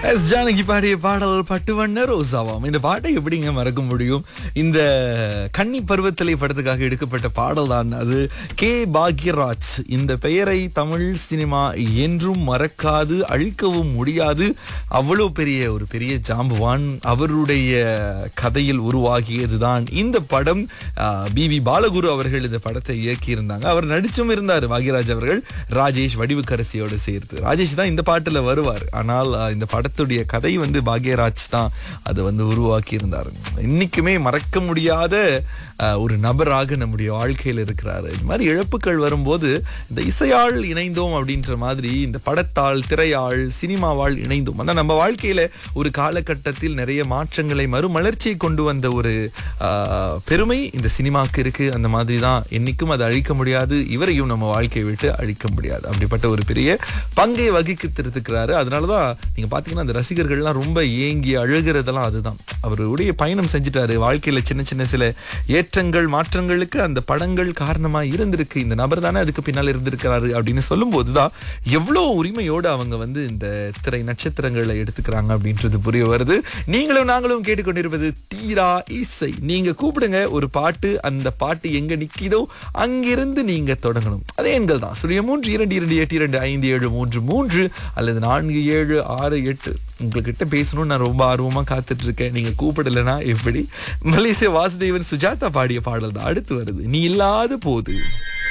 S Janaki பாடிய பாடல் பட்டுவண்ண ரோசாவாம் இந்த பாட்டை எப்படிங்க மறக்க முடியும் இந்த கன்னி பருவத்திலே படத்துக்காக எடுக்கப்பட்ட பாடல் தான் அது கே பாக்யராஜ் இந்த பெயரை தமிழ் சினிமா என்றும் மறக்காது அழிக்கவும் முடியாது அவ்வளவு பெரிய ஒரு பெரிய ஜாம்பவான் அவருடைய கதையில் உருவாகியதுதான் இந்த படம் பி வி பாலகுரு அவர்கள் இந்த படத்தை இயக்கியிருந்தாங்க அவர் நடிச்சும் இருந்தார் பாக்யராஜ் அவர்கள் ராஜேஷ் வடிவுக்கரசியோடு சேர்த்து ராஜேஷ் தான் இந்த பாட்டுல வருவார் ஆனால் ஆஹ், இந்த படத்துடைய கதை வந்து பாக்யராஜ் தான் அதை வந்து உருவாக்கி இருந்தார் இன்னைக்குமே மறக்க முடியாத ஆஹ், ஒரு நபராக நம்முடைய வாழ்க்கையில் இருக்கிறாரு இந்த மாதிரி இழப்புகள் வரும்போது இந்த இசையால் இணைந்தோம் அப்படின்ற மாதிரி இந்த படத்தால் திரையால் சினிமாவால் இணைந்தோம் ஆனால் நம்ம வாழ்க்கையில ஒரு காலகட்டத்தில் நிறைய மாற்றங்களை மறுமலர்ச்சியை கொண்டு வந்த ஒரு ஆஹ், பெருமை இந்த சினிமாக்கு இருக்கு அந்த மாதிரி தான் என்னைக்கும் அதை அழிக்க முடியாது இவரையும் நம்ம வாழ்க்கையை விட்டு அழிக்க முடியாது அப்படிப்பட்ட ஒரு பெரிய பங்கை வகிக்கிறதுக்கிறாரு அதனாலதான் நீங்க பாத்தீங்கன்னா அந்த ரசிகர்கள்லாம் ரொம்ப ஏங்கி அழுகிறதெல்லாம் அதுதான் அவருடைய பயணம் செஞ்சுட்டாரு வாழ்க்கையில சின்ன சின்ன சில ஏற்றங்கள் மாற்றங்களுக்கு அந்த படங்கள் காரணமா இருந்திருக்கு இந்த நபர் தானே அதுக்கு பின்னால் இருந்திருக்கிறாரு அப்படின்னு சொல்லும் போதுதான் எவ்வளவு உரிமையோடு அவங்க வந்து இந்த திரை நட்சத்திரங்களை எடுத்துக்கிறாங்க அப்படின்றது புரிய வருது நீங்களும் நாங்களும் கேட்டுக்கொண்டிருப்பது தீரா இசை நீங்க கூப்பிடுங்க ஒரு பாட்டு அந்த பாட்டு எங்க நிக்கிதோ அங்கிருந்து நீங்க தொடங்கணும் அதே எண்கள் தான் சுழிய மூன்று இரண்டு இரண்டு எட்டு இரண்டு ஐந்து ஏழு மூன்று மூன்று அல்லது நான்கு ஏழு ஆறு எட்டு உங்ககிட்ட பேசணும்னு நான் ரொம்ப ஆர்வமா காத்துட்டு இருக்கேன் நீங்க கூப்பிடலைன்னா எப்படி மலேசிய வாசுதேவன் சுஜாதா பாடிய பாடல் தான் அடுத்து வருது நீ இல்லாத போது